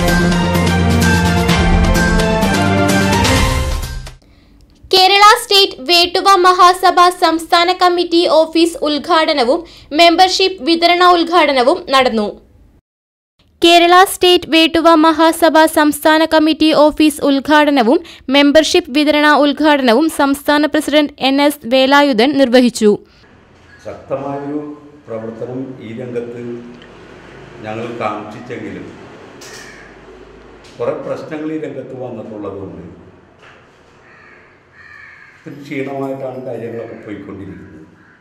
Kerala state വേട്ടുവ Mahasabha സംസ്ഥാന committee office ഉദ്ഘാടനവും membership വിതരണ ഉദ്ഘാടനവും നടന്നു കേരള സ്റ്റേറ്റ് വേട്ടുവ മഹാസഭ സംസ്ഥാന കമ്മിറ്റി ഓഫീസ് ഉദ്ഘാടനവും മെമ്പർഷിപ്പ് വിതരണ ഉദ്ഘാടനവും സംസ്ഥാന പ്രസിഡന്റ് എൻ എസ് വേലായുധൻ നിർവഹിച്ചു ശക്തമായൊരു പ്രവർത്തനം ഈ രംഗത്ത് ഞങ്ങൾ കാക്ഷിച്ചെങ്കിലും കുറേ പ്രശ്നങ്ങൾ ഈ രംഗത്ത് വന്നിട്ടുള്ളതുകൊണ്ട് ഇത്തിരി ക്ഷീണമായിട്ടാണ് കാര്യങ്ങളൊക്കെ പോയിക്കൊണ്ടിരിക്കുന്നത്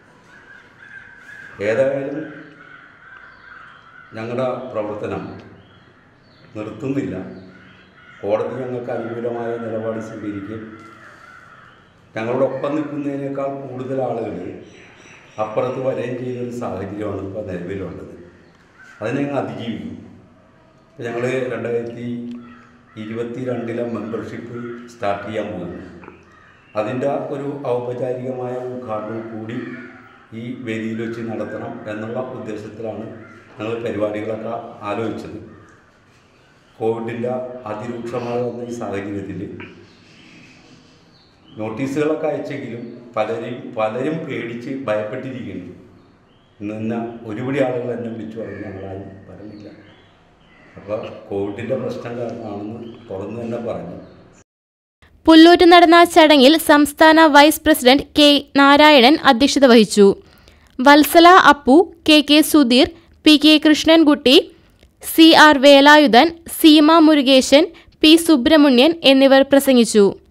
ഏതായാലും ഞങ്ങളുടെ പ്രവർത്തനം നിർത്തുന്നില്ല കോടതി ഞങ്ങൾക്ക് അനുകൂലമായ നിലപാട് സ്വീകരിക്കും ഞങ്ങളോടൊപ്പം നിൽക്കുന്നതിനേക്കാൾ കൂടുതൽ ആളുകൾ അപ്പുറത്ത് വരികയും ചെയ്യുന്ന ഒരു സാഹചര്യമാണ് ഇപ്പോൾ നിലവിലുള്ളത് അതിനെ ഞങ്ങൾ അതിജീവിക്കും ഇപ്പോൾ ഞങ്ങൾ രണ്ടായിരത്തി ഇരുപത്തി രണ്ടിലെ മെമ്പർഷിപ്പ് സ്റ്റാർട്ട് ചെയ്യാൻ പോകുന്നു അതിൻ്റെ ഒരു ഔപചാരികമായ ഉദ്ഘാടനം കൂടി ഈ വേദിയിൽ വെച്ച് നടത്തണം എന്നുള്ള ഉദ്ദേശത്തിലാണ് ഞങ്ങൾ പരിപാടികളൊക്കെ ആലോചിച്ചത് കോവിഡിൻ്റെ അതിരൂക്ഷമായ വന്ന ഈ സാഹചര്യത്തിൽ നോട്ടീസുകളൊക്കെ അയച്ചെങ്കിലും പലരും പലരും പേടിച്ച് ഭയപ്പെട്ടിരിക്കുന്നു ഇന്ന് തന്നെ ഒരുപിടി ആളുകൾ എന്നെ വിളിച്ചു പറഞ്ഞു ഞങ്ങളാരും പറഞ്ഞില്ല അപ്പോൾ കോവിഡിൻ്റെ പ്രശ്നം കാരണമാണെന്ന് തുറന്നു തന്നെ പറഞ്ഞു പുല്ലൂറ്റ് നടന്ന ചടങ്ങിൽ സംസ്ഥാന വൈസ് പ്രസിഡന്റ് കെ നാരായണൻ അധ്യക്ഷത വഹിച്ചു Vatsala Appu K K Sudheer P K Krishnankutty C R Velayudhan Seema Murukesan P Subramanian എന്നിവർ പ്രസംഗിച്ചു